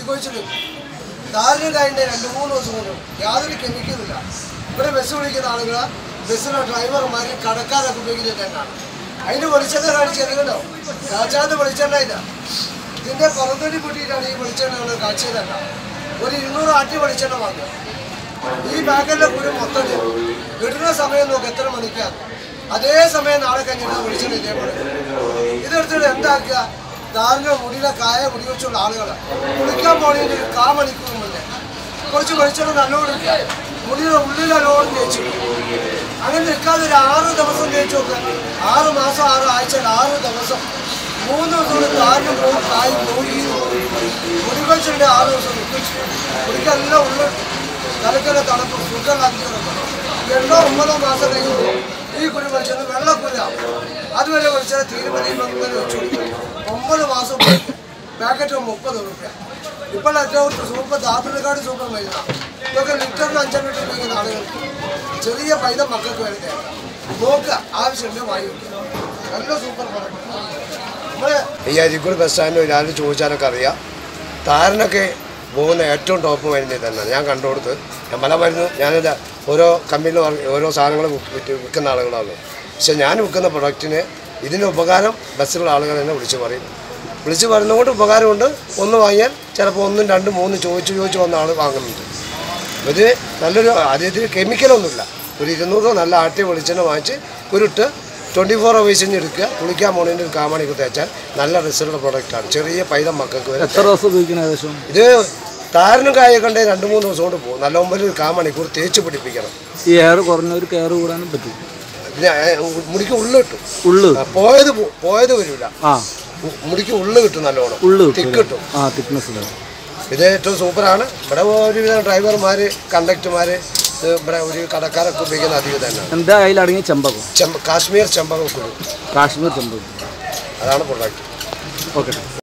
മുടിക്കൊഴിച്ചിട്ട് താരനും കഴിഞ്ഞ രണ്ട് മൂന്ന് ദിവസം കൊണ്ട് യാതൊരു കെമിക്കലില്ല ഇവിടെ ബസ് വിളിക്കുന്ന ആളുകൾ ബസ്സിലെ ഡ്രൈവർമാർ കടക്കാരൊക്കെ ഉപയോഗിക്കുന്നത് തന്നെയാണ് അതിന് വെളിച്ചെണ്ണ കാണിച്ചറിയണ്ടോ കാച്ചാത്ത വെളിച്ചെണ്ണ ഇല്ല ഇതിന്റെ പുറത്തൊടി പൊട്ടിയിട്ടാണ് ഈ വെളിച്ചെണ്ണ നമ്മൾ കാച്ചിയതല്ല ഒരു ഇരുന്നൂറ് ആട്ടി വെളിച്ചെണ്ണ വാങ്ങുക ഈ ബാഗിലെ കുരു മൊത്തം ഇടും. ഇടുന്ന സമയം നോക്ക് എത്ര മണിക്കാണ് അതേ സമയം നാളെ കഴിഞ്ഞിട്ട് വെളിച്ചെണ്ണ ഇതേപോലെ ഇതെടുത്തിട്ട് എന്താക്കുക ദാരിദ്ര്യ മുടിയിലെ കായ മുടി വെച്ചുള്ള ആളുകൾ കുളിക്കാൻ പോണതിന് ഒരു കാ മണിക്കൂർ മുന്നേ കുറച്ച് വെളിച്ചെണ്ണ നല്ലോണം ഇടുക. മുടിയുടെ ഉള്ളിൽ നല്ലോണം തേച്ചു അങ്ങനെ നിൽക്കാതെ ഒരു ആറ് ദിവസം തേച്ച് നോക്കുക ആറ് മാസം ആറ് ആഴ്ച ആറ് ദിവസം മൂന്ന് ദിവസം കൊണ്ട് കാലിന് പോകും കായ് പോയി മുടികൊച്ചിൻ്റെ ആറ് ദിവസം നിൽക്കും മുടിക്കെല്ലാം ഉള്ളിൽ തലക്കല്ല തണുപ്പ് സുഖമാക്കി എട്ടോ ഒമ്പതോ മാസം കഴിയുമ്പോൾ ഈ കുടി വെളിച്ചെണ്ണ വെള്ളക്കുരാവും അതുവരെ വെളിച്ചെണ്ണ തീരുമാനം ഇങ്ങനെ വെച്ചു കൊടുക്കും ഒമ്പത് മാസം ഉപയോഗിക്കും പാക്കറ്റ് മുപ്പത് റുപ്യ ഇപ്പോൾ ഏറ്റവും സൂപ്പർ ദാപ്പിനെക്കാട് സൂപ്പർ മൈദ ഇതൊക്കെ ലിറ്ററിന് അഞ്ചെണ്ണം ലിറ്റർ ഉപയോഗിക്കുന്ന ആളുകൾക്ക് ചെറിയ പൈത മക്കൾക്ക് വേണ്ടി നോക്കുക ആവശ്യമുണ്ട് വാങ്ങി വയ്ക്കുക നല്ല സൂപ്പർ പ്രോഡക്റ്റ് നമ്മള് ഈ അരിക്കുടി ബസ് സ്റ്റാൻഡിൽ ഒരാൾ ചോദിച്ചാലൊക്കെ അറിയാം താരനൊക്കെ പോകുന്ന ഏറ്റവും ടോപ്പ് മരുന്ന് തന്നെയാണ് ഞാൻ കണ്ടുകൊടുത്ത് ഞാൻ പല മരുന്ന് ഞാനിത് ഓരോ കമ്പനിയിൽ ഓരോ സാധനങ്ങൾ വിറ്റ് വിൽക്കുന്ന ആളുകളാണ് പക്ഷെ ഞാൻ വിൽക്കുന്ന പ്രൊഡക്റ്റിന് ഇതിന് ഉപകാരം ബസ്സിലുള്ള ആളുകൾ എന്നെ വിളിച്ച് പറയും വിളിച്ച് പറയുന്നതുകൊണ്ട് ഉപകാരമുണ്ട് ഒന്ന് വാങ്ങിയാൽ ചിലപ്പോൾ ഒന്നും രണ്ടും മൂന്നും ചോദിച്ച് ചോദിച്ച് വന്ന ആൾ വാങ്ങുന്നുണ്ട് ഇത് നല്ലൊരു അതിൽ കെമിക്കലൊന്നുമില്ല ഒരു ഇരുന്നൂറ് നല്ല ആട്ടിയ വെളിച്ചെണ്ണ വാങ്ങിച്ച് കുരുട്ട് ട്വൻറ്റി ഫോർ അവേഴ്സിന് എടുക്കുക കുളിക്കാൻ പോണതിൻ്റെ ഒരു കാമണിക്ക് തേച്ചാൽ നല്ല റിസൾട്ട് പ്രൊഡക്റ്റാണ് ചെറിയ പൈതം മക്കൾക്ക് വരെ എത്ര ദിവസം ഉപയോഗിക്കണം ഏകദേശം ഇത് താരനും കായൊക്കെ രണ്ട് മൂന്ന് ദിവസം കൊണ്ട് പോകും നല്ല മുമ്പിൽ ഒരു കാമണിക്കൂർ തേച്ച് പിടിപ്പിക്കണം ഈ എയർ കുറഞ്ഞവർക്ക് എയർ കൂടാനും പറ്റും പിന്നെ ഏ, മുടിക്ക് ഉള്ളു കിട്ടും ഉള്ളു ആ, പോയത് പോ- പോയത് വരില്ല ആ മുടിക്ക് ഉള്ളു കിട്ടും നല്ലോണം ഉള്ളു തിക്ക് കിട്ടും കിട്ടും ആ തിക്നെസ് ഇല്ല ഇത് ഏറ്റവും സൂപ്പറാണ് ഇവിടെ ഒരുവിധം ഡ്രൈവർമാർ കണ്ടക്ടർമാർ ഇവിടെ ഒരു കടക്കാരൊക്കെ ഉപയോഗിക്കുന്ന അധികം തന്നെയാണ് എന്താ അതിൽ അടങ്ങിയ ചെമ്പകം ചെമ്പ കാശ്മീർ ചെമ്പകക്കുരു കാശ്മീർ ചെമ്പകം അതാണ് പ്രൊഡക്റ്റ് ഓക്കെ